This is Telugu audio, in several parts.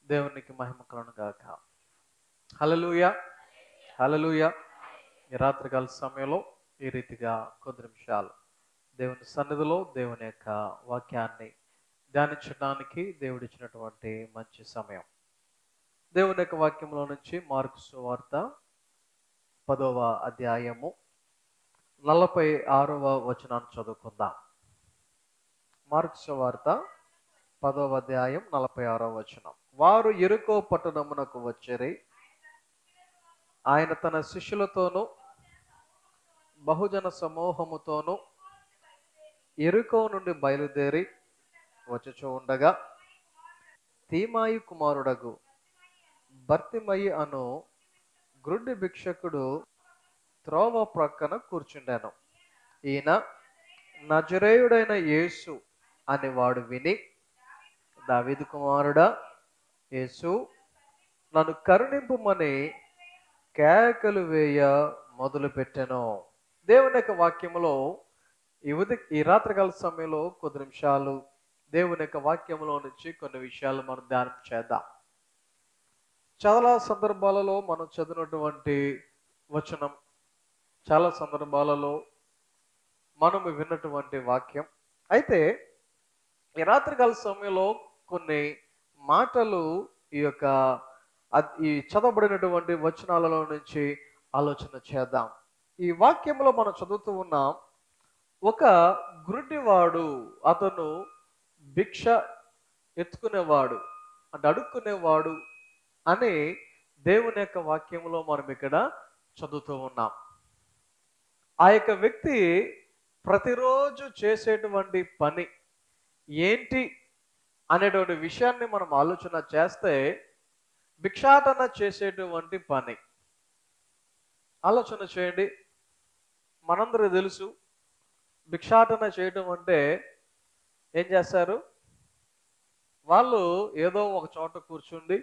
దేవునికి మహిమ కలను గాక హలలుయ హలలుయ ఈ రాత్రికాల సమయంలో ఈ రీతిగా కొద్ది నిమిషాలు దేవుని సన్నిధిలో దేవుని యొక్క వాక్యాన్ని ధ్యానించడానికి దేవుడు ఇచ్చినటువంటి మంచి సమయం దేవుని యొక్క వాక్యంలో నుంచి మార్కు సువార్త పదవ అధ్యాయము నలభై ఆరవ వచనాన్ని చదువుకుందాం మార్కు సువార్త పదవ అధ్యాయం నలభై ఆరవ వచనం వారు ఎరుకో పట్టణమునకు వచ్చరి ఆయన తన శిష్యులతోనూ బహుజన సమూహముతోనూ ఎరుకో నుండి బయలుదేరి వచ్చుచూ ఉండగా తీమాయి కుమారుడగు భర్తిమయి అను గ్రుడ్డి భిక్షకుడు త్రోవ ప్రక్కన కూర్చుండాను ఈయన నజరేయుడైన యేసు అని వాడు విని దావీదు కుమారుడా యేసు నన్ను కరుణింపుమని కేకలు వేయ మొదలు పెట్టాను దేవుని యొక్క వాక్యములో ఈ ఉది ఈ రాత్రికాల సమయంలో కొద్ది నిమిషాలు దేవుని యొక్క వాక్యములో నుంచి కొన్ని విషయాలు మనం ధ్యానం చేద్దాం చాలా సందర్భాలలో మనం చదివినటువంటి వచనం చాలా సందర్భాలలో మనము విన్నటువంటి వాక్యం అయితే ఈ రాత్రికాల సమయంలో కొన్ని మాటలు ఈ యొక్క అద్- ఈ చదవబడినటువంటి వచనాలలో నుంచి ఆలోచన చేద్దాం ఈ వాక్యంలో మనం చదువుతూ ఉన్నాం ఒక గురుడివాడు అతను భిక్ష ఎత్తుకునేవాడు అంటే అడుక్కునేవాడు అని దేవుని యొక్క వాక్యంలో మనం ఇక్కడ చదువుతూ ఉన్నాం ఆ యొక్క వ్యక్తి ప్రతిరోజు చేసేటువంటి పని ఏంటి అనేటువంటి విషయాన్ని మనం ఆలోచన చేస్తే భిక్షాటన చేసేటువంటి పని ఆలోచన చేయండి మనందరూ తెలుసు భిక్షాటన చేయడం అంటే ఏం చేస్తారు వాళ్ళు ఏదో ఒక చోట కూర్చుండి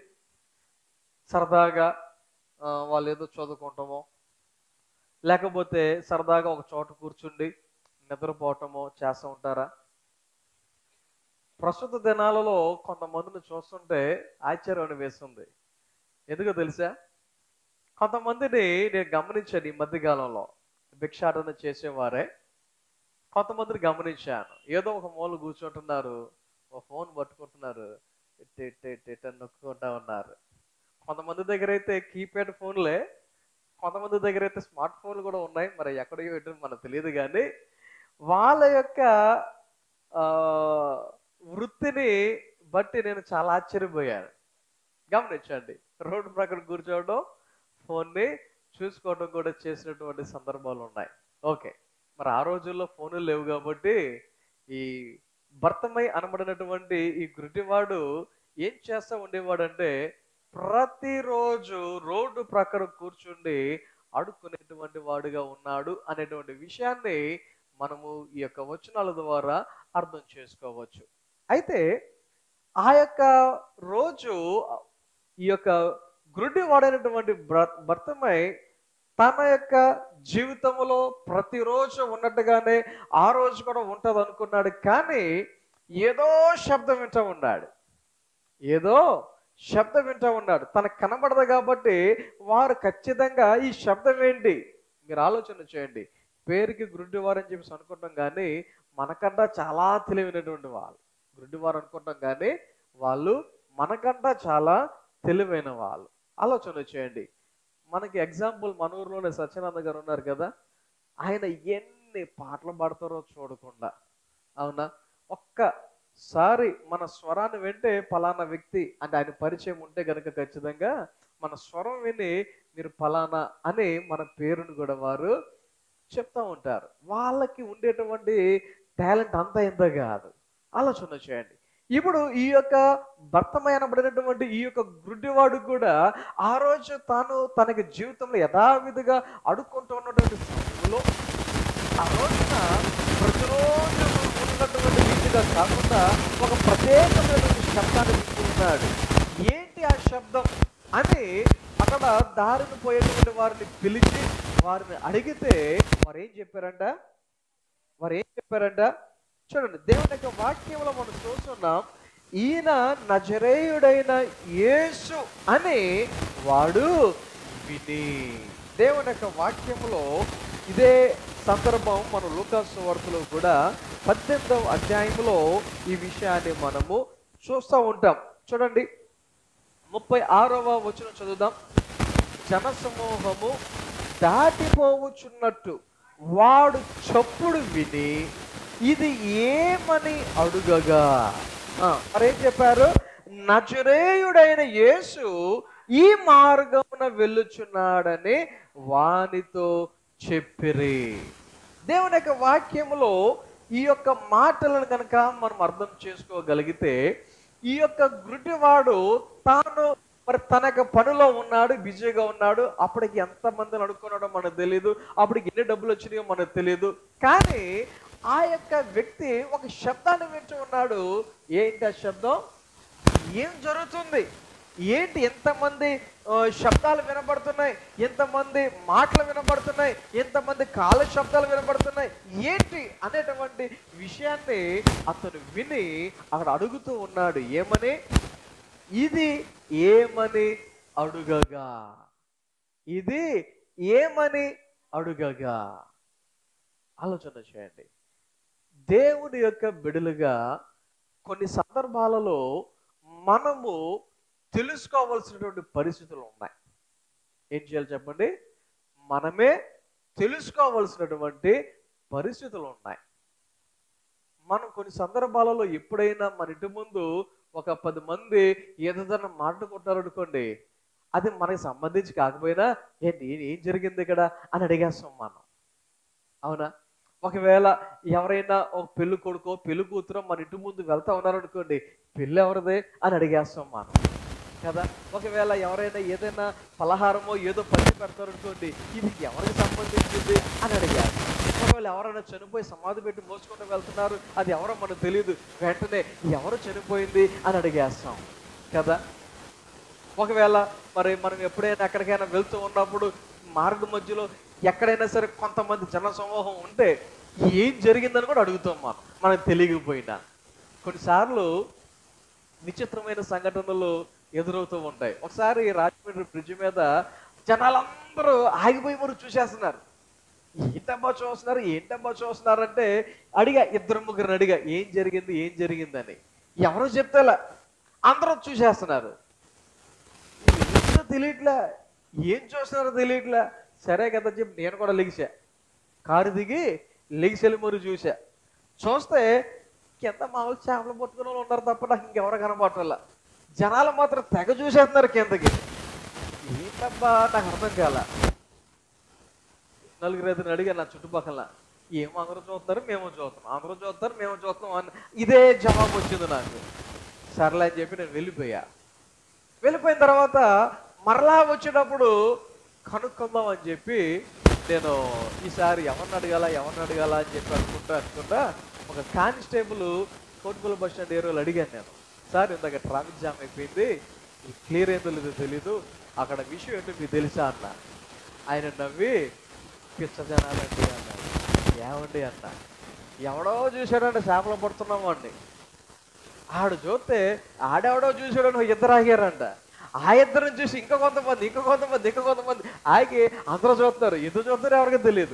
సరదాగా ఆ, వాళ్ళు ఏదో చదువుకుంటామో లేకపోతే సరదాగా ఒక చోట కూర్చుండి నిద్రపోవటమో చేస్తూ ఉంటారా ప్రస్తుత దినాలలో కొంతమందిని చూస్తుంటే ఆశ్చర్యం వేస్తుంది ఎందుకో తెలుసా కొంతమందిని నేను గమనించాను ఈ మధ్యకాలంలో భిక్షాటన చేసేవారే కొంతమందిని గమనించాను ఏదో ఒక మూల కూర్చుంటున్నారు ఒక ఫోన్ పట్టుకుంటున్నారు ఇట్ ఇట్ ఇట్ ఇట్ అని నొక్కుంటా ఉన్నారు కొంతమంది దగ్గర అయితే కీప్యాడ్ ఫోన్లే కొంతమంది దగ్గర అయితే స్మార్ట్ ఫోన్లు కూడా ఉన్నాయి మరి ఎక్కడో ఎటు మనకు తెలియదు కానీ వాళ్ళ యొక్క ఆ, వృత్తిని బట్టి నేను చాలా ఆశ్చర్యపోయాను గమనించండి రోడ్డు ప్రక్కన కూర్చోవడం ఫోన్ని చూసుకోవడం కూడా చేసినటువంటి సందర్భాలు ఉన్నాయి ఓకే మరి ఆ రోజుల్లో ఫోన్లు లేవు కాబట్టి ఈ భర్తమై అనబడినటువంటి ఈ గురిటివాడు ఏం చేస్తా ఉండేవాడంటే ప్రతిరోజు రోడ్డు ప్రక్కన కూర్చుండి అడుక్కునేటువంటి వాడుగా ఉన్నాడు అనేటువంటి విషయాన్ని మనము ఈ యొక్క వచనాల ద్వారా అర్థం చేసుకోవచ్చు అయితే ఆ యొక్క రోజు ఈ యొక్క గురుడి వాడైనటువంటి భర్- భర్తమై తన యొక్క జీవితంలో ప్రతిరోజు ఉన్నట్టుగానే ఆ రోజు కూడా ఉంటది అనుకున్నాడు కానీ ఏదో శబ్దం వింటూ ఉన్నాడు ఏదో శబ్దం వింటూ ఉన్నాడు తనకు కనబడదు కాబట్టి వారు ఖచ్చితంగా ఈ శబ్దం ఏంటి మీరు ఆలోచన చేయండి పేరుకి గురుడివారు అని చెప్పేసి అనుకుంటాం కానీ మనకన్నా చాలా తెలివైనటువంటి వాళ్ళు గురుడివారు అనుకుంటాం కానీ వాళ్ళు మనకన్నా చాలా తెలివైన వాళ్ళు ఆలోచన చేయండి మనకి ఎగ్జాంపుల్ మన ఊర్లోనే సత్యనారాయణ గారు ఉన్నారు కదా ఆయన ఎన్ని పాటలు పాడతారో చూడకుండా అవునా ఒక్కసారి మన స్వరాన్ని వింటే పలానా వ్యక్తి అంటే ఆయన పరిచయం ఉంటే గనుక ఖచ్చితంగా మన స్వరం విని మీరు పలానా అని మన పేరును కూడా వారు చెప్తా ఉంటారు వాళ్ళకి ఉండేటువంటి టాలెంట్ అంతా ఇంత కాదు ఆలోచన చేయండి ఇప్పుడు ఈ యొక్క భర్తమైనబడినటువంటి ఈ యొక్క గుడ్డివాడు కూడా ఆ రోజు తాను తనకి జీవితంలో యథావిధిగా అడుక్కుంటూ ఉన్నటువంటి సమయంలో ఆ రోజున ప్రతిరోజు ఉన్నటువంటి రీతిగా కాకుండా ఒక ప్రత్యేకమైనటువంటి శబ్దాన్ని వింటున్నాడు ఏంటి ఆ శబ్దం అని అక్కడ దారిని పోయేటువంటి వారిని పిలిచి వారిని అడిగితే వారు ఏం చెప్పారంట వారు ఏం చెప్పారంట చూడండి దేవుని యొక్క వాక్యంలో మనం చూస్తున్నాం ఈయన నజరేయుడైన యేసు అని వాడు విని దేవుని యొక్క వాక్యములో ఇదే సందర్భం మన లూకాసు వార్తలో కూడా పద్దెనిమిదవ అధ్యాయంలో ఈ విషయాన్ని మనము చూస్తూ ఉంటాం చూడండి ముప్పై ఆరవ వచనం చదువుదాం జనసమూహము దాటిపోవచ్చున్నట్టు వాడు చప్పుడు విని ఇది ఏమని అడుగగా ఆ, మరేం చెప్పారు నజరేయుడైన యేసు ఈ మార్గమున వెళ్ళుచున్నాడని వానితో చెప్పిరి దేవుని యొక్క వాక్యములో ఈ యొక్క మాటలను కనుక మనం అర్థం చేసుకోగలిగితే ఈ యొక్క గుడ్డివాడు తాను మరి తన యొక్క పనిలో ఉన్నాడు బిజీగా ఉన్నాడు అప్పటికి ఎంత మందిని అడుక్కున్నాడో మనకు తెలియదు అప్పటికి ఎన్ని డబ్బులు వచ్చినాయో మనకు తెలియదు కానీ ఆ యొక్క వ్యక్తి ఒక శబ్దాన్ని వింటూ ఉన్నాడు ఏంటి ఆ శబ్దం ఏం జరుగుతుంది ఏంటి ఎంతమంది ఆ, శబ్దాలు వినబడుతున్నాయి ఎంతమంది మాటలు వినబడుతున్నాయి ఎంతమంది కాల శబ్దాలు వినబడుతున్నాయి ఏంటి అనేటువంటి విషయాన్ని అతను విని అక్కడ అడుగుతూ ఉన్నాడు ఏమని ఇది ఏమని అడుగగా ఇది ఏమని అడుగగా ఆలోచన చేయండి దేవుని యొక్క బిడులుగా కొన్ని సందర్భాలలో మనము తెలుసుకోవాల్సినటువంటి పరిస్థితులు ఉన్నాయి ఏం చేయాలి చెప్పండి మనమే తెలుసుకోవాల్సినటువంటి పరిస్థితులు ఉన్నాయి మనం కొన్ని సందర్భాలలో ఎప్పుడైనా మన ఇంటి ముందు ఒక పది మంది ఏదైనా మాట్లాడుకుంటారనుకోండి అది మనకి సంబంధించి కాకపోయినా ఏంటి ఏం జరిగింది ఇక్కడ అని అడిగేస్తాం మనం అవునా ఒకవేళ ఎవరైనా ఒక పెళ్లి కొడుకో పెళ్లి కూతురో మన ఇంటి ముందు వెళ్తా ఉన్నారనుకోండి పెళ్ళి ఎవరిదే అని అడిగేస్తాం మనం కదా ఒకవేళ ఎవరైనా ఏదైనా పలహారమో ఏదో పంచి పెడతారనుకోండి ఇది ఎవరికి సంబంధించింది అని అడిగారు ఒకవేళ ఎవరైనా చనిపోయి సమాధి పెట్టి మోసుకుంటూ వెళ్తున్నారు అది ఎవరో మనకు తెలియదు వెంటనే ఎవరు చనిపోయింది అని అడిగేస్తాం కదా ఒకవేళ మరి మనం ఎప్పుడైనా ఎక్కడికైనా వెళ్తూ ఉన్నప్పుడు మార్గ మధ్యలో ఎక్కడైనా సరే కొంతమంది జన సమూహం ఉంటే ఏం జరిగిందని కూడా అడుగుతాం మనం మనకు తెలియకపోయినా కొన్నిసార్లు విచిత్రమైన సంఘటనలు ఎదురవుతూ ఉంటాయి ఒకసారి రాజమండ్రి బ్రిడ్జ్ మీద జనాలందరూ ఆగిపోయి మరి చూసేస్తున్నారు ఏంటమ్మా చూస్తున్నారు ఏంటమ్మా చూస్తున్నారు అంటే అడిగా ఇద్దరు ముగ్గురిని అడిగా ఏం జరిగింది ఏం జరిగిందని ఎవరు చెప్తేలా అందరూ చూసేస్తున్నారు ఏంటో తెలియట్లే ఏం చూస్తున్నారో తెలియట్లే సరే కదా చెప్పి నేను కూడా లెగిసా కారు దిగి లెగిసెళ్ళి మరి చూసా చూస్తే కింద మామూలు చేపలు పట్టుకుని వాళ్ళు ఉన్నారు తప్ప నాకు ఇంకెవరు కనబడటల్లా జనాలు మాత్రం తెగ చూసేస్తున్నారు కిందకి ఏంటబ్బా నాకు అర్థం కాల నలుగురు ఐదుగురు అడిగా నా చుట్టుపక్కల ఏమో అందరూ చూస్తున్నారు మేము చూస్తున్నాం అందరూ చూస్తారు మేము చూస్తున్నాం అని ఇదే జవాబు వచ్చింది నాకు సర్లే అని చెప్పి నేను వెళ్ళిపోయా వెళ్ళిపోయిన తర్వాత మరలా వచ్చేటప్పుడు కనుక్కుందాం అని చెప్పి నేను ఈసారి ఎవరిని అడగాల ఎవరిని అడగాల అని చెప్పి అనుకుంటా అనుకుంటా ఒక కానిస్టేబుల్ కోటిపల్లి బస్ స్టాండ్ ఏరియాలో అడిగాను నేను సార్ ఇందాక ట్రాఫిక్ జామ్ అయిపోయింది క్లియర్ ఏందో లేదో తెలీదు అక్కడ విషయం ఏంటో మీకు తెలుసా అన్న ఆయన నవ్వి పిచ్చ జనాలండి అన్నాడు ఏమండి అన్న ఎవడో చూశాడంటే చేపలు పడుతున్నాం వాడిని ఆడు చూస్తే ఆడెవడో చూసాడని ఇద్దరు ఆగారంట ఆ ఇద్దరిని చూసి ఇంకా కొంతమంది ఇంకా కొంతమంది ఇంకా కొంతమంది ఆగి అందరూ చూస్తారు ఎందుకు చూస్తారో ఎవరికి తెలియదు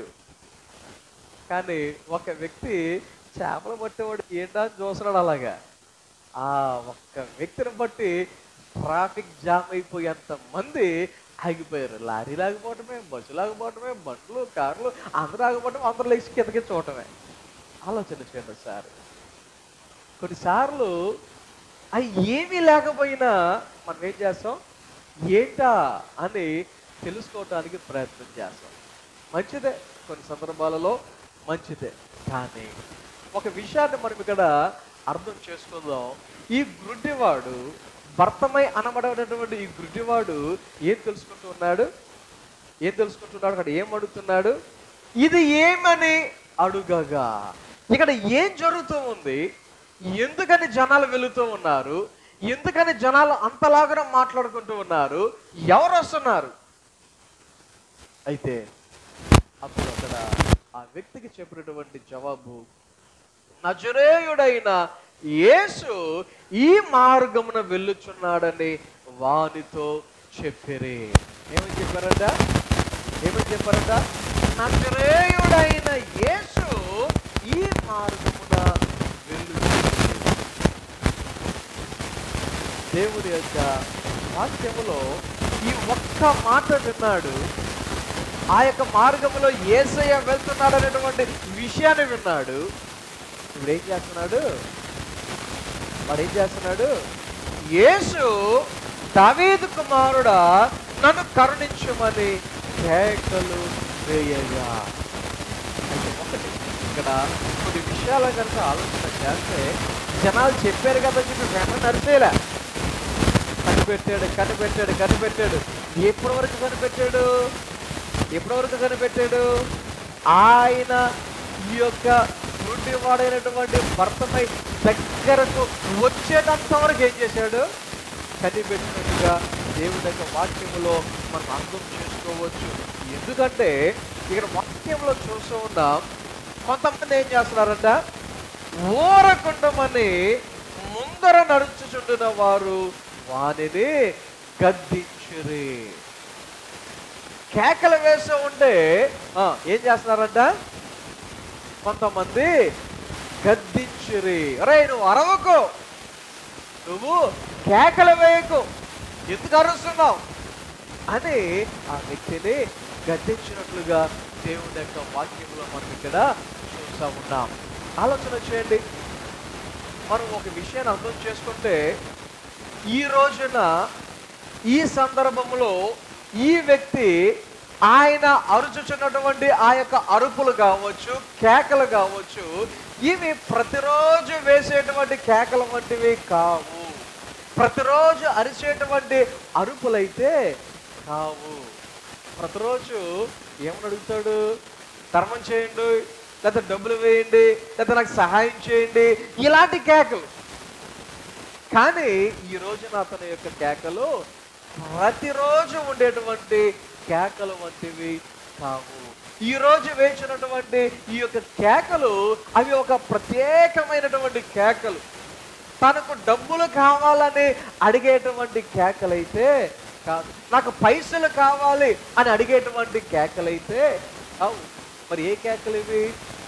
కానీ ఒక వ్యక్తి చేపలు పట్టేవాడు ఏంటా అని చూస్తున్నాడు అలాగా ఆ ఒక్క వ్యక్తిని బట్టి ట్రాఫిక్ జామ్ అయిపోయేంత మంది ఆగిపోయారు లారీ లాగిపోవటమే బస్సు లాగిపోవటమే బండ్లు కార్లు అందరూ ఆగిపోవటం అందరూ లేచి కిందకి చూడటమే ఆలోచన చేయండి సార్ కొన్నిసార్లు అవి ఏమీ లేకపోయినా మనం ఏం చేస్తాం ఏంటా అని తెలుసుకోవటానికి ప్రయత్నం చేస్తాం మంచిదే కొన్ని సందర్భాలలో మంచిదే కానీ ఒక విషయాన్ని మనం ఇక్కడ అర్థం చేసుకుందాం ఈ గుడ్డివాడు భర్తమై అనబడేటటువంటి ఈ గుడ్డివాడు ఏం తెలుసుకుంటూ ఉన్నాడు ఏం తెలుసుకుంటున్నాడు అక్కడ ఏం అడుగుతున్నాడు ఇది ఏమని అడుగగా ఇక్కడ ఏం జరుగుతూ ఉంది ఎందుకని జనాలు వెళుతూ ఉన్నారు ఎందుకని జనాలు అంతలాగా మాట్లాడుకుంటూ ఉన్నారు ఎవరు వస్తున్నారు అయితే అప్పుడు అక్కడ ఆ వ్యక్తికి చెప్పినటువంటి జవాబు నజరేయుడైన యేసు ఈ మార్గమున వెళ్ళుచున్నాడని వానితో చెప్పిరి ఏమని చెప్పారట ఏమని చెప్పారట నజరేయుడైన యేసు ఈ మార్గమున వెళ్ళుచున్నాడు దేవుడి యొక్క వాక్యములో ఈ ఒక్క మాట విన్నాడు ఆ యొక్క మార్గంలో ఏసయ్య వెళ్తున్నాడు అనేటువంటి విషయాన్ని విన్నాడు ఇప్పుడు ఏం చేస్తున్నాడు వాడు ఏం చేస్తున్నాడు యేసు దావీదు కుమారుడా నన్ను కరుణించమని కేకలు వేయగా అయితే ఒకటి ఇక్కడ కొన్ని విషయాల కనుక ఆలోచన చేస్తే జనాలు చెప్పారు కదా అని చెప్పి వెంట నడిచేలా కనిపెట్టాడు కనిపెట్టాడు కనిపెట్టాడు ఎప్పటి వరకు కనిపెట్టాడు ఎప్పటి వరకు కనిపెట్టాడు ఆయన ఈ యొక్క గుడ్డివాడైనటువంటి భర్తపై దగ్గరకు వచ్చేటంత వరకు ఏం చేశాడు కనిపెట్టినట్టుగా దేవుడి యొక్క వాక్యములో మనం అర్థం చేసుకోవచ్చు ఎందుకంటే ఇక్కడ వాక్యంలో చూస్తూ ఉన్నాం కొంతమంది ఏం చేస్తున్నారంట ఊరకుండమని ముందర నడుచుచుండిన వారు వానిని గద్దించురి కేకలు వేస్తూ ఉంటే ఆ, ఏం చేస్తున్నారంట కొంతమంది గద్దించురి అరే నువ్వు అరవకు నువ్వు కేకలు వేయకు ఎందుకు అరుస్తున్నావు అని ఆ వ్యక్తిని గద్దించినట్లుగా దేవుని యొక్క వాక్యంలో మనం ఇక్కడ చూస్తూ ఉన్నాం ఆలోచన చేయండి మనం ఒక విషయాన్ని అర్థం చేసుకుంటే ఈ రోజున ఈ సందర్భంలో ఈ వ్యక్తి ఆయన అరుచుచున్నటువంటి ఆ యొక్క అరుపులు కావచ్చు కేకలు కావచ్చు ఇవి ప్రతిరోజు వేసేటువంటి కేకల వంటివి కావు ప్రతిరోజు అరిచేటువంటి అరుపులైతే కావు ప్రతిరోజు ఏమని అడుగుతాడు ధర్మం చేయండి లేదా డబ్బులు వేయండి లేదా నాకు సహాయం చేయండి ఇలాంటి కేకలు కానీ ఈ రోజున అతని యొక్క కేకలు ప్రతిరోజు ఉండేటువంటి కేకలు వంటివి కావు ఈ రోజు వేచినటువంటి ఈ యొక్క కేకలు అవి ఒక ప్రత్యేకమైనటువంటి కేకలు తనకు డబ్బులు కావాలని అడిగేటువంటి కేకలైతే కాదు నాకు పైసలు కావాలి అని అడిగేటువంటి కేకలైతే అవు మరి ఏ కేకలు ఇవి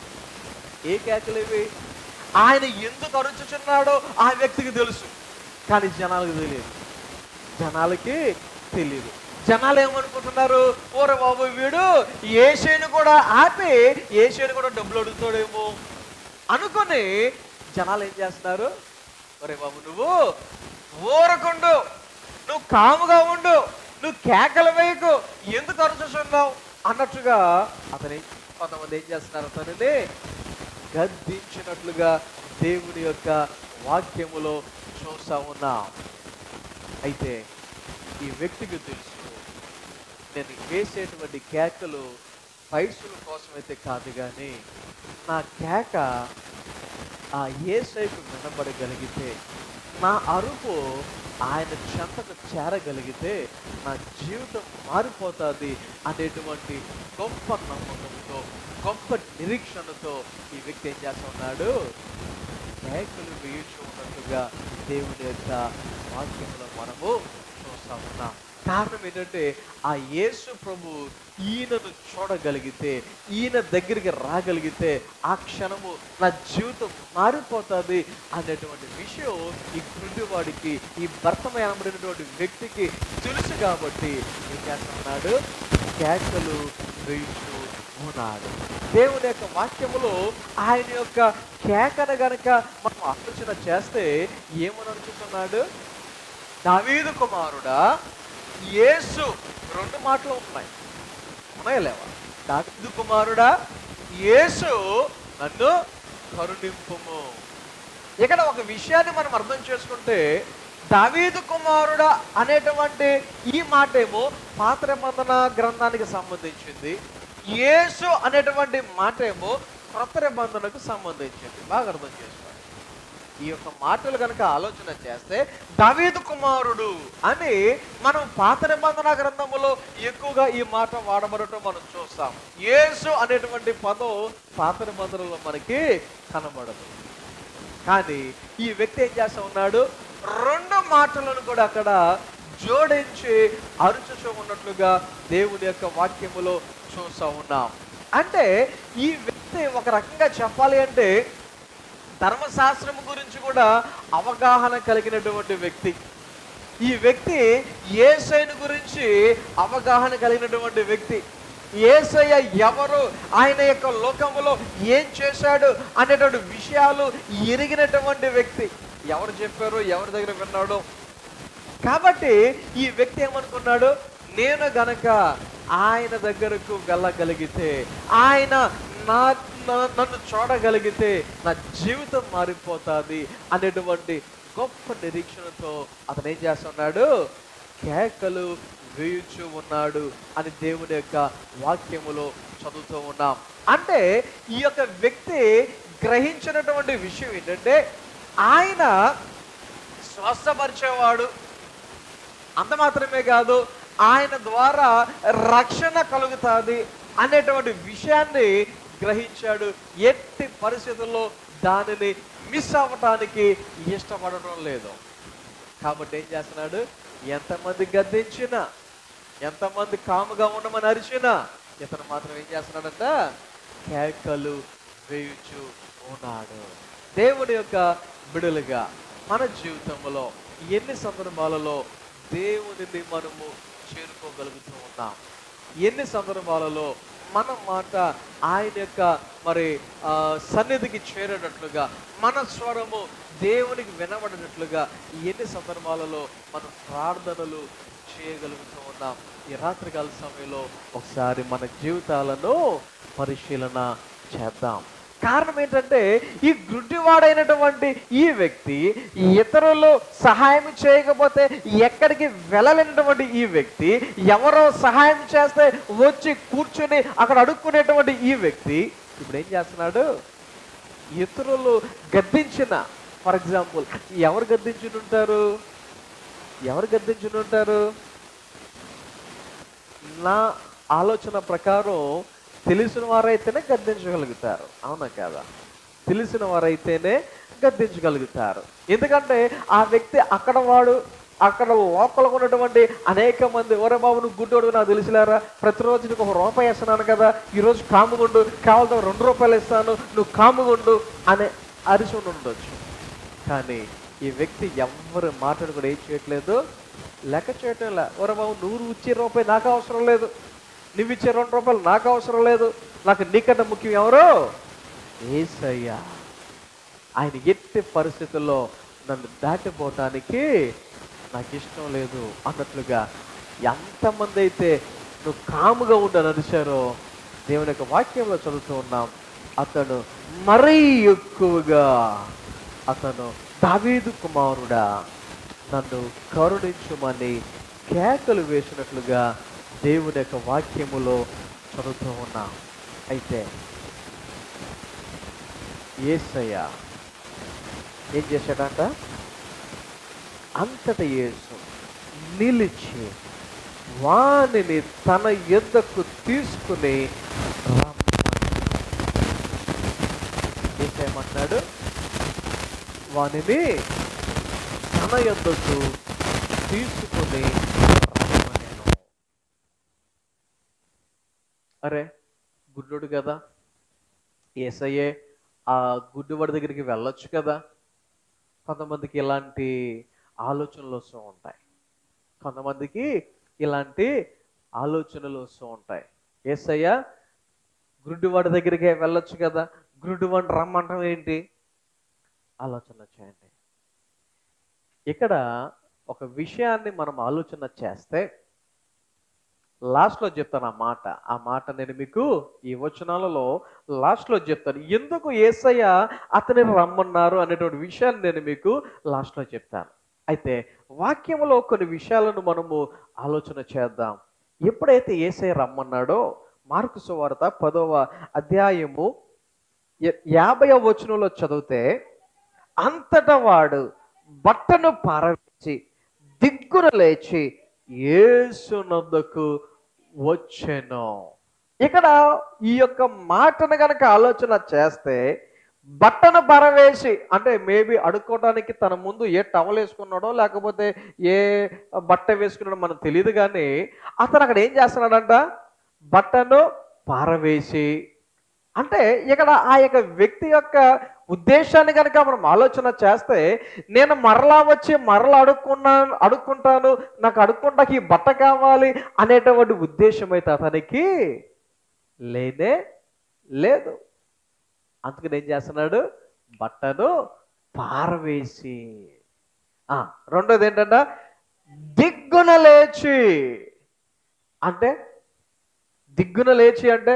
ఏ కేకలు ఇవి ఆయన ఎందుకు అరుచుచున్నాడో ఆ వ్యక్తికి తెలుసు కానీ జనాలకు తెలియదు జనాలకి తెలియదు జనాలు ఏమనుకుంటున్నారు ఓరే బాబు వీడు ఏషేను కూడా ఆపి ఏషేను కూడా డబ్బులు అడుగుతాడేమో అనుకొని జనాలు ఏం చేస్తున్నారు ఒరే బాబు నువ్వు ఊరకుండు నువ్వు కాముగా ఉండు నువ్వు కేకలు వేయకు ఎందుకు అరుచుచున్నావు అన్నట్టుగా అతని కొంతమంది ఏం చేస్తున్నారు అతనిని గద్దించినట్లుగా దేవుని యొక్క వాక్యములో చూస్తా ఉన్నాం అయితే ఈ వ్యక్తికి తెలుసు నేను వేసేటువంటి కేకలు పైసల కోసమైతే కాదు కానీ నా కేక ఆ ఏసైకు వినబడగలిగితే నా అరుపు ఆయన చెంతకు చేరగలిగితే నా జీవితం మారిపోతుంది అనేటువంటి గొప్ప నమ్మకంతో గొప్ప నిరీక్షణతో ఈ వ్యక్తి ఏం చేస్తున్నాడు కేకలు వేయుచు ఉన్నట్టుగా దేవుని యొక్క వాక్యంలో మనము చూస్తా ఉన్నాం కారణం ఏంటంటే ఆ యేసు ప్రభు ఈయనను చూడగలిగితే ఈయన దగ్గరికి రాగలిగితే ఆ క్షణము నా జీవితం మారిపోతుంది అనేటువంటి విషయం ఈ గుడ్డివాడికి ఈ భర్తమయనబడినటువంటి వ్యక్తికి తెలుసు కాబట్టి ఏం చేస్తున్నాడు కేకలు వేయుచు ఉన్నాడు దేవుని యొక్క వాక్యములో ఆయన యొక్క కేకను గనక మనం ఆలోచన చేస్తే ఏమని అనుకుంటున్నాడు దావీదు కుమారుడా యేసు రెండు మాటలు ఉన్నాయి ఉన్నాయా లేవా దావీదు కుమారుడా యేసు నన్ను కరుణింపుము ఇక్కడ ఒక విషయాన్ని మనం అర్థం చేసుకుంటే దావీదు కుమారుడా అనేటువంటి ఈ మాట ఏమో పాత నిబంధన గ్రంథానికి సంబంధించింది యేసు అనేటువంటి మాట ఏమో క్రొత్త నిబంధనకు సంబంధించింది బాగా అర్థం చేసుకోండి ఈ యొక్క మాటలు కనుక ఆలోచన చేస్తే దావీదు కుమారుడు అని మనం పాత నిబంధన గ్రంథములో ఎక్కువగా ఈ మాట వాడబడటం మనం చూస్తాం యేసు అనేటువంటి పదం పాత నిబంధనలో మనకి కనబడదు కానీ ఈ వ్యక్తి ఏం చేస్తా ఉన్నాడు రెండు మాటలను కూడా అక్కడ జోడించి అరుచుచూ ఉన్నట్లుగా దేవుని యొక్క వాక్యములో చూస్తూ ఉన్నాం అంటే ఈ వ్యక్తి ఒక రకంగా చెప్పాలి అంటే ధర్మశాస్త్రం గురించి కూడా అవగాహన కలిగినటువంటి వ్యక్తి ఈ వ్యక్తి ఏసైను గురించి అవగాహన కలిగినటువంటి వ్యక్తి ఏసయ్య ఎవరు ఆయన యొక్క లోకములో ఏం చేశాడు అనేటువంటి విషయాలు ఎరిగినటువంటి వ్యక్తి ఎవరు చెప్పారు ఎవరి దగ్గర విన్నాడు కాబట్టి ఈ వ్యక్తి ఏమనుకున్నాడు నేను గనక ఆయన దగ్గరకు వెళ్ళగలిగితే ఆయన నా నా- నన్ను చూడగలిగితే నా జీవితం మారిపోతుంది అనేటువంటి గొప్ప నిరీక్షణతో అతను ఏం చేస్తున్నాడు కేకలు వేయుచు ఉన్నాడు అని దేవుని యొక్క వాక్యములో చదువుతూ ఉన్నాం అంటే ఈ యొక్క వ్యక్తి గ్రహించినటువంటి విషయం ఏంటంటే ఆయన స్వస్థపరిచేవాడు అంత మాత్రమే కాదు ఆయన ద్వారా రక్షణ కలుగుతుంది అనేటువంటి విషయాన్ని గ్రహించాడు ఎట్టి పరిస్థితుల్లో దానిని మిస్ అవ్వటానికి ఇష్టపడటం లేదు కాబట్టి ఏం చేస్తున్నాడు ఎంతమంది గద్దించినా ఎంతమంది కాముగా ఉండమని అరిచినా ఇతను మాత్రం ఏం చేస్తున్నాడంట కేకలు వేయుచు ఉన్నాడు దేవుడి యొక్క బిడులుగా మన జీవితంలో ఎన్ని సందర్భాలలో దేవునిని మనము చేరుకోగలుగుతూ ఉన్నాం ఎన్ని సందర్భాలలో మన మాట ఆయన యొక్క మరి ఆ, సన్నిధికి చేరేటట్లుగా మన స్వరము దేవునికి వినబడినట్లుగా ఎన్ని సందర్భాలలో మనం ప్రార్థనలు చేయగలుగుతూ ఉన్నాం ఈ రాత్రికాల సమయంలో ఒకసారి మన జీవితాలను పరిశీలన చేద్దాం కారణం ఏంటంటే ఈ గుడ్డివాడైనటువంటి ఈ వ్యక్తి ఇతరులు సహాయం చేయకపోతే ఎక్కడికి వెళ్ళలేనటువంటి ఈ వ్యక్తి ఎవరో సహాయం చేస్తే వచ్చి కూర్చుని అక్కడ అడుక్కునేటువంటి ఈ వ్యక్తి ఇప్పుడు ఏం చేస్తున్నాడు ఇతరులు గద్దించిన ఫర్ ఎగ్జాంపుల్ ఎవరు గద్దించుని ఉంటారు ఎవరు గద్దించుని ఉంటారు నా ఆలోచన ప్రకారం తెలిసిన వారైతేనే గద్దించగలుగుతారు అవునా కాదా తెలిసిన వారైతేనే గద్దించగలుగుతారు ఎందుకంటే ఆ వ్యక్తి అక్కడ వాడు అక్కడ లోపల ఉన్నటువంటి అనేక మంది ఒరే బాబు నువ్వు గుడ్డోడు నాకు తెలిసిలారా ప్రతిరోజు నీకు ఒక రూపాయి వేస్తున్నాను కదా ఈరోజు కాముగుండు కావాలంటే రెండు రూపాయలు ఇస్తాను నువ్వు కాముగుండు అనే అరిచి ఉండి ఉండొచ్చు కానీ ఈ వ్యక్తి ఎవరు మాటను కూడా ఏం చేయట్లేదు లెక్క చేయటం లే ఒరే బాబు నువ్వు ఇచ్చే రూపాయి నాకు అవసరం లేదు నువ్వు ఇచ్చే రెండు రూపాయలు నాకు అవసరం లేదు నాకు నీకన్నా ముఖ్యం ఎవరు ఏసయ్యా ఆయన ఎట్టి పరిస్థితుల్లో నన్ను దాటిపోవటానికి నాకు ఇష్టం లేదు అన్నట్లుగా ఎంతమంది అయితే నువ్వు కాముగా ఉండి నడిచారో దేవుని యొక్క వాక్యంలో చదువుతూ ఉన్నాం అతను మరీ ఎక్కువగా అతను దావీదు కుమారుడా నన్ను కరుణించుమని కేకలు వేసినట్లుగా దేవుని యొక్క వాక్యములో చదువుతూ ఉన్నాం అయితే ఏసయ్య ఏం చేశాడంట అంతట యేసు నిలిచి వానిని తన యొద్దకు తీసుకుని ఏసేమన్నాడు వానిని తన యొద్దకు తీసుకుని రమ్మనెను. అరే గుడ్డోడు కదా ఏసయ్యే ఆ గుడ్డివాడి దగ్గరికి వెళ్ళొచ్చు కదా కొంతమందికి ఇలాంటి ఆలోచనలు వస్తూ ఉంటాయి కొంతమందికి ఇలాంటి ఆలోచనలు వస్తూ ఉంటాయి ఏసయ్య గుడ్డివాడి దగ్గరికి వెళ్ళొచ్చు కదా గుడ్డివాడిని రమ్మంటాం ఏంటి ఆలోచన చేయండి ఇక్కడ ఒక విషయాన్ని మనం ఆలోచన చేస్తే లాస్ట్లో చెప్తాను ఆ మాట ఆ మాట నేను మీకు ఈ వచనాలలో లాస్ట్లో చెప్తాను ఎందుకు ఏసయ్య అతని రమ్మన్నారు అనేటువంటి విషయాన్ని నేను మీకు లాస్ట్లో చెప్తాను అయితే వాక్యంలో కొన్ని విషయాలను మనము ఆలోచన చేద్దాం ఎప్పుడైతే ఏసయ్య రమ్మన్నాడో మార్కు సువార్త పదవ అధ్యాయము య- యాభై వచనంలో చదివితే అంతటా వాడు బట్టను పారవేసి దిగ్గున లేచి యేసునందుకు వచ్చెను ఇక్కడ ఈ యొక్క మాటను గనక ఆలోచన చేస్తే బట్టను పరవేసి అంటే మేబీ అడుక్కోవడానికి తన ముందు ఏ టవల్ వేసుకున్నాడో లేకపోతే ఏ బట్ట వేసుకున్నాడో మనకు తెలియదు కానీ అతను అక్కడ ఏం చేస్తున్నాడంట బట్టను పారవేసి అంటే ఇక్కడ ఆ యొక్క వ్యక్తి యొక్క ఉద్దేశాన్ని కనుక మనం ఆలోచన చేస్తే నేను మరలా వచ్చి మరలా అడుక్కున్నాను అడుక్కుంటాను నాకు అడుక్కుంటాకి ఈ బట్ట కావాలి అనేటువంటి ఉద్దేశం అయితే అతనికి లేనే లేదు అందుకని ఏం చేస్తున్నాడు బట్టను పారవేసి ఆ, రెండోది ఏంటంట దిగ్గున లేచి అంటే దిగ్గున లేచి అంటే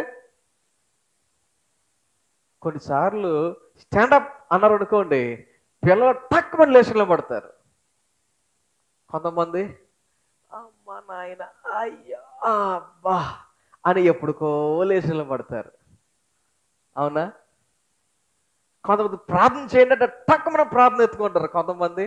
కొన్నిసార్లు స్టాండప్ అన్నారు అనుకోండి పిల్లలు టక్కుమని లేచిలో పడతారు కొంతమంది అమ్మ నాయన అయ్యా అబ్బా అని ఎప్పుడుకో లేచిలో పడతారు అవునా కొంతమంది ప్రార్థన చేయండి అంటే టక్కుమని ప్రార్థన ఎత్తుకుంటారు కొంతమంది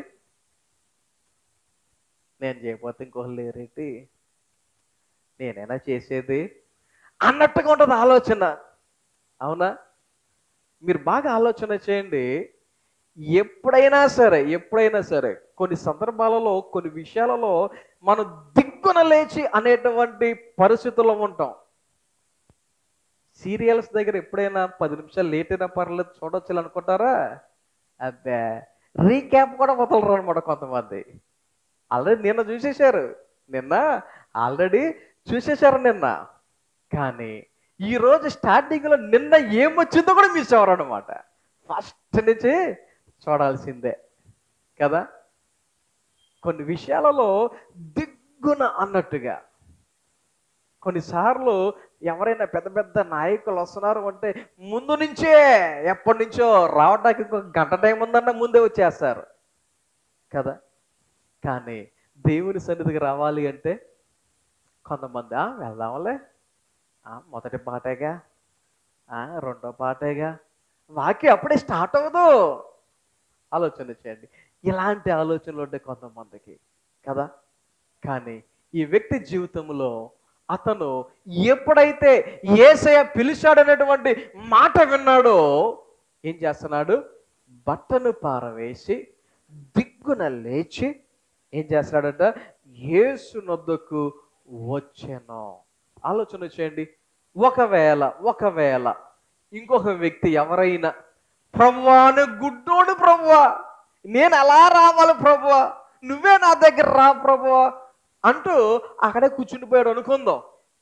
నేను చేయకపోతే ఇంకోళ్ళు లేరేటి నేనైనా చేసేది అన్నట్టుగా ఉంటుంది ఆలోచన అవునా మీరు బాగా ఆలోచన చేయండి ఎప్పుడైనా సరే ఎప్పుడైనా సరే కొన్ని సందర్భాలలో కొన్ని విషయాలలో మనం దిగ్గున లేచి అనేటువంటి పరిస్థితుల్లో ఉంటాం సీరియల్స్ దగ్గర ఎప్పుడైనా పది నిమిషాలు లేట్ అయినా పర్లేదు చూడొచ్చు అనుకుంటారా అబ్బే రీక్యాప్ కూడా వదలరు అనమాట కొంతమంది ఆల్రెడీ నిన్న చూసేశారు నిన్న ఆల్రెడీ చూసేశారు నిన్న కానీ ఈ రోజు స్టార్టింగ్ లో నిన్న ఏమొచ్చిందో కూడా మిస్ అవ్వరు అనమాట ఫస్ట్ నుంచి చూడాల్సిందే కదా కొన్ని విషయాలలో దిగ్గున అన్నట్టుగా కొన్నిసార్లు ఎవరైనా పెద్ద పెద్ద నాయకులు వస్తున్నారు అంటే ముందు నుంచే ఎప్పటి నుంచో రావడానికి ఇంకొక గంట టైం ఉందన్న ముందే వచ్చేస్తారు కదా కానీ దేవుని సన్నిధికి రావాలి అంటే కొంతమంది "ఆ, వెళ్దాంలే ఆ, మొదటి పాటేగా ఆ, రెండో పాటేగా వాక్యం అప్పుడే స్టార్ట్ అవ్వదు ఆలోచన చేయండి ఇలాంటి ఆలోచనలు ఉంటాయి కొంతమందికి కదా కానీ ఈ వ్యక్తి జీవితంలో అతను ఎప్పుడైతే ఏసయ పిలిచాడనేటువంటి మాట విన్నాడో ఏం చేస్తున్నాడు బట్టను పారవేసి దిగ్గున లేచి ఏం చేస్తున్నాడంట యేసు నొద్దకు వచ్చాను ఆలోచన చేయండి ఒకవేళ ఒకవేళ ఇంకొక వ్యక్తి ఎవరైనా ప్రవ్వా నువ్వు గుడ్డోడు ప్రవ్వా నేను ఎలా రావాలి ప్రభువా నువ్వే నా దగ్గర రా ప్రభువా అంటూ అక్కడే కూర్చుండిపోయాడు అనుకుందాం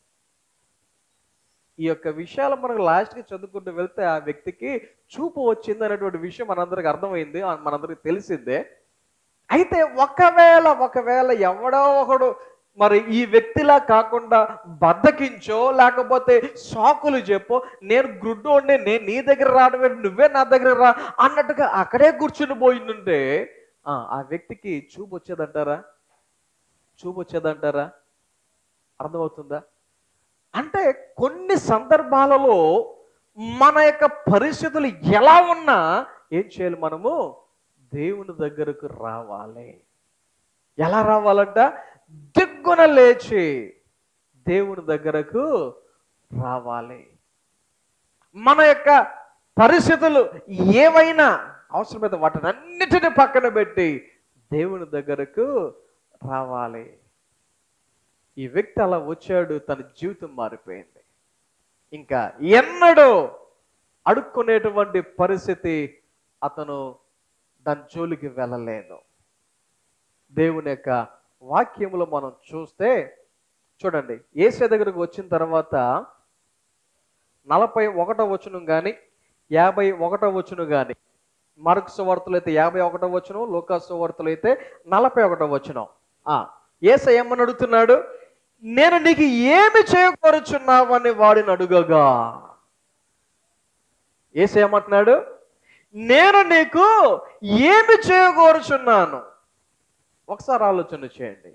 ఈ యొక్క విషయాలు మనకు లాస్ట్కి చదువుకుంటూ వెళ్తే ఆ వ్యక్తికి చూపు వచ్చింది అనేటువంటి విషయం మనందరికి అర్థమైంది ఆ మనందరికి తెలిసిందే అయితే ఒకవేళ ఒకవేళ ఎవడో ఒకడు మరి ఈ వ్యక్తిలా కాకుండా బద్దకించో లేకపోతే సాకులు చెప్పో నేను గుడ్డోడిని నేను నీ దగ్గర రావడం ఏంటి? నువ్వే నా దగ్గర రా అన్నట్టుగా అక్కడే కూర్చుని పోయిందంటే ఆ ఆ వ్యక్తికి చూపు వచ్చేదంటారా చూపు వచ్చేదంటారా అర్థమవుతుందా అంటే కొన్ని సందర్భాలలో మన యొక్క పరిస్థితులు ఎలా ఉన్నా ఏం చేయాలి మనము దేవుని దగ్గరకు రావాలి ఎలా రావాలంట దిగ్గున లేచి దేవుని దగ్గరకు రావాలి మన యొక్క పరిస్థితులు ఏవైనా అవసరమైతే వాటిని అన్నిటిని పక్కన పెట్టి దేవుని దగ్గరకు రావాలి ఈ వ్యక్తి అలా వచ్చాడు తన జీవితం మారిపోయింది ఇంకా ఎన్నడూ అడుక్కునేటువంటి పరిస్థితి అతను దాని జోలికి వెళ్ళలేదు దేవుని యొక్క వాక్యములో మనం చూస్తే చూడండి ఏసే దగ్గరకు వచ్చిన తర్వాత నలభై ఒకటో వచనం కానీ యాభై ఒకటో వచనం కానీ మార్క్స్ వార్తలు అయితే యాభై ఒకటో వచనం లోకాస్ వార్తలు అయితే నలభై ఒకటో వచనం ఆ ఏస ఏమని అడుగుతున్నాడు నేను నీకు ఏమి చేయకూరుచున్నావని వాడిని అడుగగా ఏస ఏమంటున్నాడు నేను నీకు ఏమి చేయకూరుచున్నాను ఒకసారి ఆలోచన చేయండి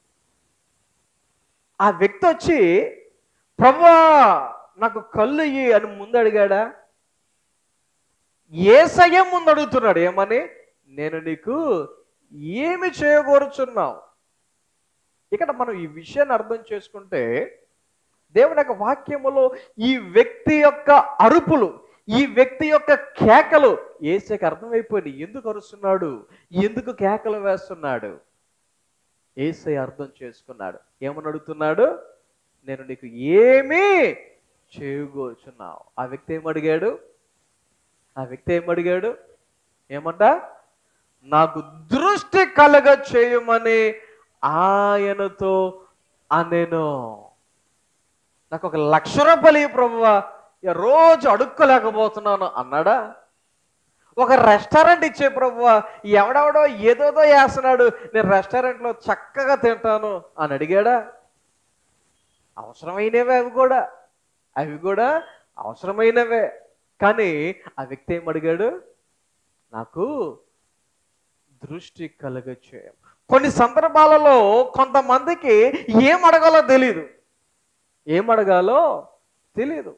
ఆ వ్యక్తి వచ్చి ప్రభా నాకు కళ్ళు ఇయ్యి అని ముందు అడిగాడా ఏసయ్య ముందు అడుగుతున్నాడు ఏమని నేను నీకు ఏమి చేయకూరుచున్నావు ఇక్కడ మనం ఈ విషయాన్ని అర్థం చేసుకుంటే దేవుని యొక్క వాక్యములో ఈ వ్యక్తి యొక్క అరుపులు ఈ వ్యక్తి యొక్క కేకలు ఏసేకి అర్థమైపోయింది ఎందుకు అరుస్తున్నాడు ఎందుకు కేకలు వేస్తున్నాడు ఏసై అర్థం చేసుకున్నాడు ఏమని అడుగుతున్నాడు నేను నీకు ఏమీ చేయగోచున్నావు ఆ వ్యక్తి ఏమడిగాడు ఆ వ్యక్తి ఏమడిగాడు ఏమంట నాకు దృష్టి కలగ చేయమని ఆయనతో అనెను నాకు ఒక లక్ష రూపాయలు ఇవ్వు ప్రభువా ఇక రోజు అడుక్కోలేకపోతున్నాను అన్నాడా ఒక రెస్టారెంట్ ఇచ్చే ప్రభువా ఎవడెవడో ఏదోదో వేస్తున్నాడు నేను రెస్టారెంట్లో చక్కగా తింటాను అని అడిగాడా అవసరమైనవే అవి కూడా అవి కూడా అవసరమైనవే కానీ ఆ వ్యక్తి ఏం అడిగాడు నాకు దృష్టి కలగచేయం కొన్ని సందర్భాలలో కొంతమందికి ఏం అడగాలో తెలియదు ఏం అడగాలో తెలియదు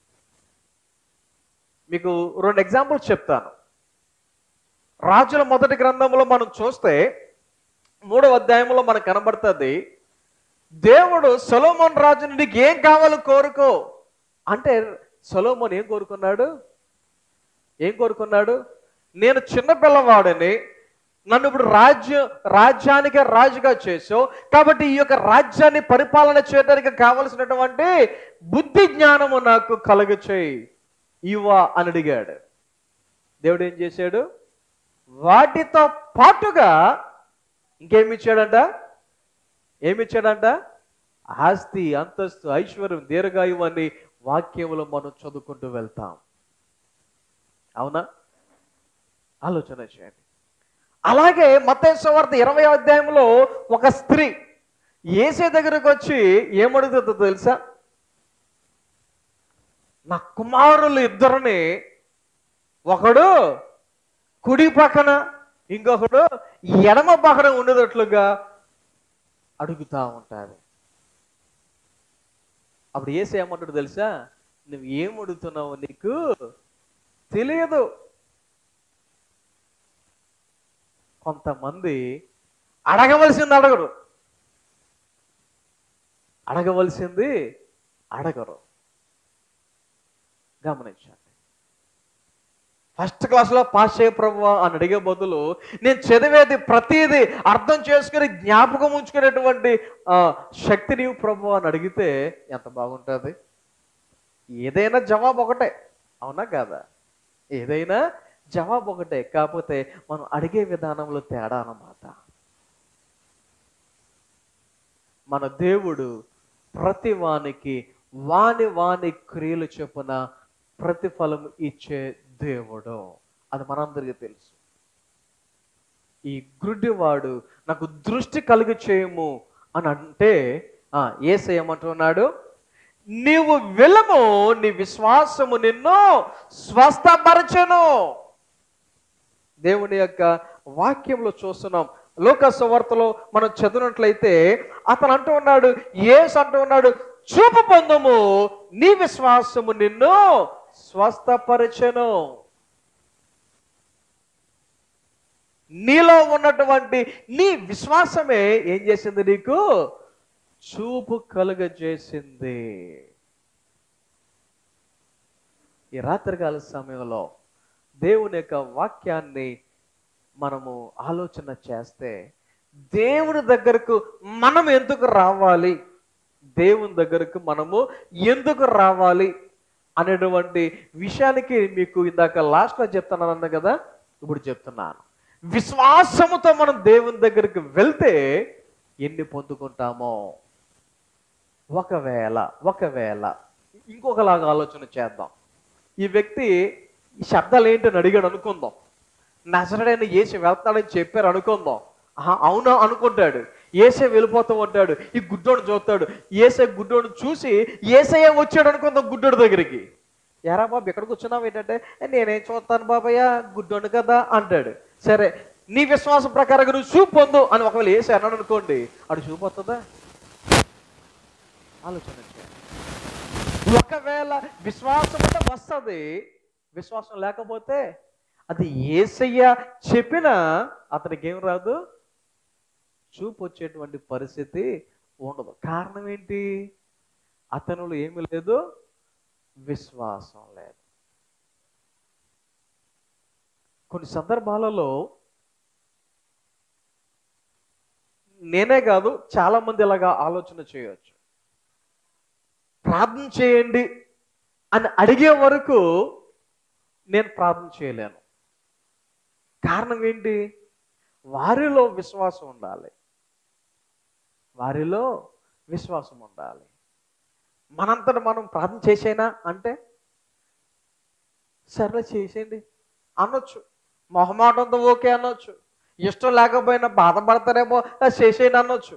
మీకు రెండు ఎగ్జాంపుల్స్ చెప్తాను రాజుల మొదటి గ్రంథంలో మనం చూస్తే మూడవ అధ్యాయంలో మనకు కనబడుతుంది దేవుడు సొలోమోన్ రాజు నీకు ఏం కావాలో కోరుకో అంటే సొలోమోన్ ఏం కోరుకున్నాడు ఏం కోరుకున్నాడు నేను చిన్న పిల్లవాడిని నన్ను ఇప్పుడు రాజ్యం రాజ్యానికి రాజుగా చేసావు కాబట్టి ఈ యొక్క రాజ్యాన్ని పరిపాలన చేయడానికి కావలసినటువంటి బుద్ధి జ్ఞానము నాకు కలుగ చేయి ఇవా అని అడిగాడు దేవుడు ఏం చేశాడు వాటితో పాటుగా ఇంకేమి ఇచ్చాడంట ఏమి ఇచ్చాడంట ఆస్తి అంతస్తు ఐశ్వర్యం దీర్ఘాయువు అని వాక్యములు మనం చదువుకుంటూ వెళ్తాం అవునా ఆలోచన చేయండి అలాగే మతేశ్వార్త ఇరవై అధ్యాయంలో ఒక స్త్రీ ఏసే దగ్గరకు వచ్చి ఏమడుగుతుందో తెలుసా నా కుమారులు ఇద్దరిని ఒకడు కుడి పక్కన ఇంకొకడు ఎడమ పక్కన ఉండేటట్లుగా అడుగుతా ఉంటారు అప్పుడు ఏసే ఏమంటాడు తెలుసా నువ్వు ఏం అడుగుతున్నావు నీకు తెలియదు కొంతమంది అడగవలసింది అడగరు అడగవలసింది అడగరు గమనించండి ఫస్ట్ క్లాస్లో పాస్ చేయ ప్రభు అని అడిగే బదులు నేను చదివేది ప్రతిదీ అర్థం చేసుకుని జ్ఞాపకం ఉంచుకునేటువంటి ఆ, శక్తి నీవు ప్రభు అని అడిగితే ఎంత బాగుంటుంది ఏదైనా జవాబు ఒకటే అవునా కాదా ఏదైనా జవాబు ఒకటే కాకపోతే మనం అడిగే విధానంలో తేడా అన్నమాట మన దేవుడు ప్రతి వానికి వాని వాని క్రియలు చొప్పున ప్రతిఫలం ఇచ్చే దేవుడు అది మనందరికీ తెలుసు ఈ గుడ్డివాడు నాకు దృష్టి కలుగు చేయము అని అంటే ఆ ఏసై ఏమంటున్నాడు నీవు వెళ్ళము నీ విశ్వాసము నిన్ను స్వస్థపరచను దేవుని యొక్క వాక్యంలో చూస్తున్నాం లోక సువార్తలో మనం చదివినట్లయితే అతను అంటూ ఉన్నాడు ఏసు అంటూ ఉన్నాడు చూపు పొందము నీ విశ్వాసము నిన్ను స్వస్థపరచను నీలో ఉన్నటువంటి నీ విశ్వాసమే ఏం చేసింది నీకు చూపు కలుగజేసింది ఈ రాత్రికాల సమయంలో దేవుని యొక్క వాక్యాన్ని మనము ఆలోచన చేస్తే దేవుని దగ్గరకు మనం ఎందుకు రావాలి దేవుని దగ్గరకు మనము ఎందుకు రావాలి అనేటువంటి విషయానికి మీకు ఇందాక లాస్ట్లో చెప్తున్నాను అన్న కదా ఇప్పుడు చెప్తున్నాను విశ్వాసముతో మనం దేవుని దగ్గరికి వెళ్తే ఎన్ని పొందుకుంటామో ఒకవేళ ఒకవేళ ఇంకొకలాగా ఆలోచన చేద్దాం ఈ వ్యక్తి ఈ శబ్దాలు ఏంటని అడిగాడు అనుకుందాం నజరడైన ఏసి వెళ్తాడని చెప్పారు అనుకుందాం ఆహా, అవునా అనుకుంటాడు ఏసే వెళ్ళిపోతూ ఉంటాడు ఈ గుడ్డోడు చూస్తాడు ఏసే గుడ్డోడు చూసి ఏసయ్య వచ్చాడు అనుకుందాం గుడ్డోడు దగ్గరికి ఎరా బాబు ఎక్కడ కూర్చున్నావు ఏంటంటే "ఏ, నేనేం చూస్తాను బాబయ్య గుడ్డోడు కదా అంటాడు సరే నీ విశ్వాసం ప్రకారంగా నువ్వు చూపు పొందు అని ఒకవేళ ఏసే అన్నాడు అనుకోండి అడు చూపు వస్తుందా ఆలోచన చేయండి ఒకవేళ విశ్వాసం అంటే వస్తుంది విశ్వాసం లేకపోతే అది ఏసయ్య చెప్పిన అతనికి ఏం రాదు చూపు వచ్చేటువంటి పరిస్థితి ఉండదు కారణం ఏంటి అతనులో ఏమీ లేదు విశ్వాసం లేదు కొన్ని సందర్భాలలో నేనే కాదు చాలా మంది ఇలాగా ఆలోచన చేయవచ్చు ప్రార్థన చేయండి అని అడిగే వరకు నేను ప్రార్థన చేయలేను కారణం ఏంటి వారిలో విశ్వాసం ఉండాలి వారిలో విశ్వాసం ఉండాలి మనంతట మనం ప్రార్థన చేసేనా అంటే సరే చేసేయండి అనొచ్చు మొహమాటంతో ఓకే అనొచ్చు ఇష్టం లేకపోయినా బాధపడతారేమో "ఆ, చేసేయండి అనొచ్చు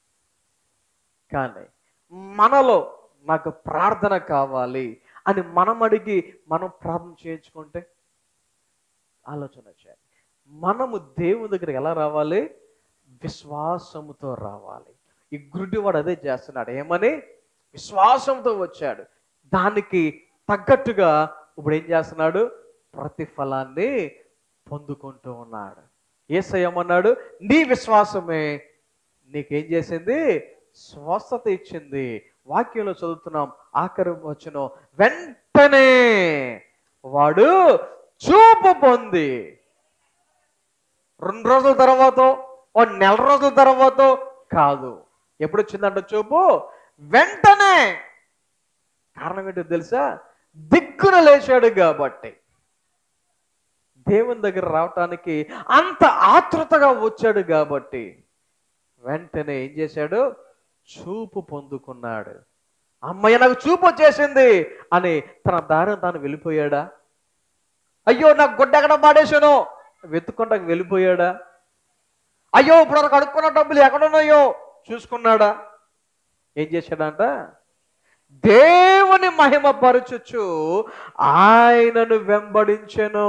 కానీ మనలో నాకు ప్రార్థన కావాలి అని మనం అడిగి మనం ప్రార్థన చేయించుకుంటే ఆలోచన చేయాలి మనము దేవుని దగ్గరికి ఎలా రావాలి విశ్వాసముతో రావాలి ఈ గుడ్డివాడు అదే చేస్తున్నాడు ఏమని విశ్వాసంతో వచ్చాడు దానికి తగ్గట్టుగా ఇప్పుడు ఏం చేస్తున్నాడు ప్రతిఫలాన్ని పొందుకుంటూ ఉన్నాడు ఏసయ్యమన్నాడు నీ విశ్వాసమే నీకేం చేసింది స్వస్థత ఇచ్చింది వాక్యంలో చదువుతున్నాం ఆఖరి వచ్చిన వెంటనే వాడు చూపు పొంది రెండు రోజుల తర్వాత ఓ నెల రోజుల తర్వాత కాదు ఎప్పుడు వచ్చిందంట చూపు వెంటనే కారణం ఏంటో తెలుసా దిక్కున లేచాడు కాబట్టి దేవుని దగ్గర రావటానికి అంత ఆతృతగా వచ్చాడు కాబట్టి వెంటనే ఏం చేశాడు చూపు పొందుకున్నాడు అమ్మయ్య నాకు చూపు వచ్చేసింది అని తన దారిని తాను వెళ్ళిపోయాడా అయ్యో నాకు గుడ్డ ఎక్కడ పాడేశాను వెతుక్కుంటా వెళ్ళిపోయాడా అయ్యో ఇప్పుడు వరకు అడుక్కున్న డబ్బులు ఎక్కడున్నాయో చూసుకున్నాడా ఏం చేశాడంట దేవుని మహిమ పరచుచు ఆయనను వెంబడించెను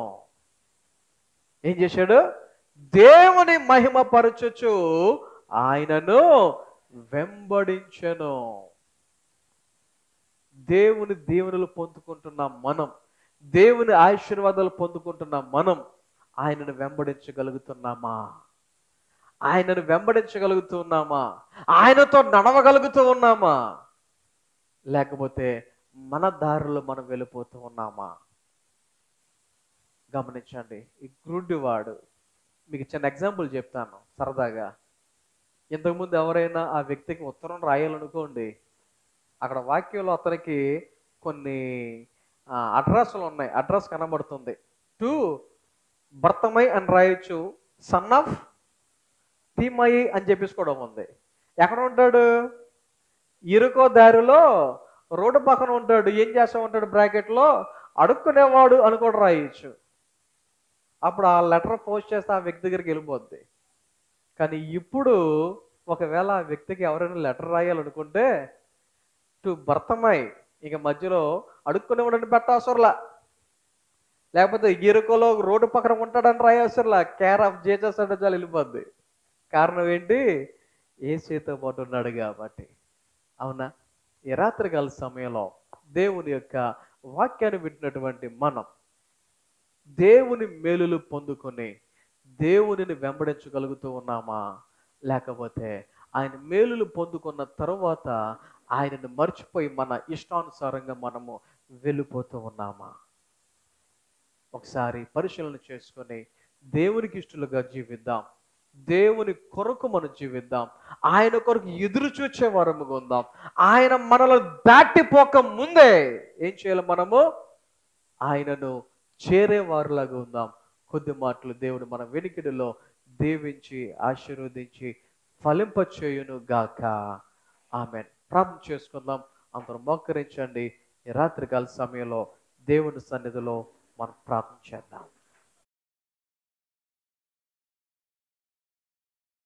ఏం చేశాడు దేవుని మహిమ పరచుచు ఆయనను వెంబడించెను దేవుని దేవునులు పొందుకుంటున్న మనం దేవుని ఆశీర్వాదాలు పొందుకుంటున్న మనం ఆయనను వెంబడించగలుగుతున్నామా ఆయనను వెంబడించగలుగుతున్నామా ఆయనతో నడవగలుగుతూ ఉన్నామా లేకపోతే మన దారిలో మనం వెళ్ళిపోతూ ఉన్నామా గమనించండి ఈ గుడ్డివాడు మీకు చిన్న ఎగ్జాంపుల్ చెప్తాను సరదాగా ఇంతకుముందు ఎవరైనా ఆ వ్యక్తికి ఉత్తరం రాయాలనుకోండి అక్కడ వాక్యంలో అతనికి కొన్ని అడ్రస్లు ఉన్నాయి అడ్రస్ కనబడుతుంది టు భర్తమై అని రాయొచ్చు సన్ ఆఫ్ తీమయి అని చెప్పేసి కూడా ఉంది ఎక్కడ ఉంటాడు ఇరుకో దారిలో రోడ్డు పక్కన ఉంటాడు ఏం చేస్తా ఉంటాడు బ్రాకెట్లో అడుక్కునేవాడు అని కూడా రాయొచ్చు అప్పుడు ఆ లెటర్ పోస్ట్ చేస్తే ఆ వ్యక్తి దగ్గరికి వెళ్ళిపోద్ది కానీ ఇప్పుడు ఒకవేళ ఆ వ్యక్తికి ఎవరైనా లెటర్ రాయాలనుకుంటే టు భర్తమై ఇక మధ్యలో అడుక్కునేవాడని పెట్టవసరలా లేకపోతే ఇరుకలో రోడ్డు పక్కన ఉంటాడని రాయవసరలా కేర్ ఆఫ్ జేజస్ అంటే చాలు వెళ్ళిపోద్ది కారణం ఏంటి ఏసీతో పాటు ఉన్నాడు కాబట్టి అవునా ఈ రాత్రికాల సమయంలో దేవుని యొక్క వాక్యాన్ని వింటున్నటువంటి మనం దేవుని మేలులు పొందుకొని దేవునిని వెంబడించగలుగుతూ ఉన్నామా లేకపోతే ఆయన మేలులు పొందుకున్న తరువాత ఆయనను మర్చిపోయి మన ఇష్టానుసారంగా మనము వెళ్ళిపోతూ ఉన్నామా ఒకసారి పరిశీలన చేసుకొని దేవునికి ఇష్టలుగా జీవిద్దాం దేవుని కొరకు మనం జీవిద్దాం ఆయన కొరకు ఎదురు చూచే వారముగా ఉందాం ఆయన మనలో దాటిపోక ముందే ఏం చేయాలి మనము ఆయనను చేరేవారులాగా ఉందాం కొద్ది మాటలు దేవుడు మన వెనికిడిలో దీవించి ఆశీర్వదించి ఫలింపచేయును గాక ఆమె ప్రార్థన చేసుకుందాం అందరం మోకరించండి ఈ రాత్రికాల సమయంలో దేవుని సన్నిధిలో మనం ప్రార్థన చేద్దాం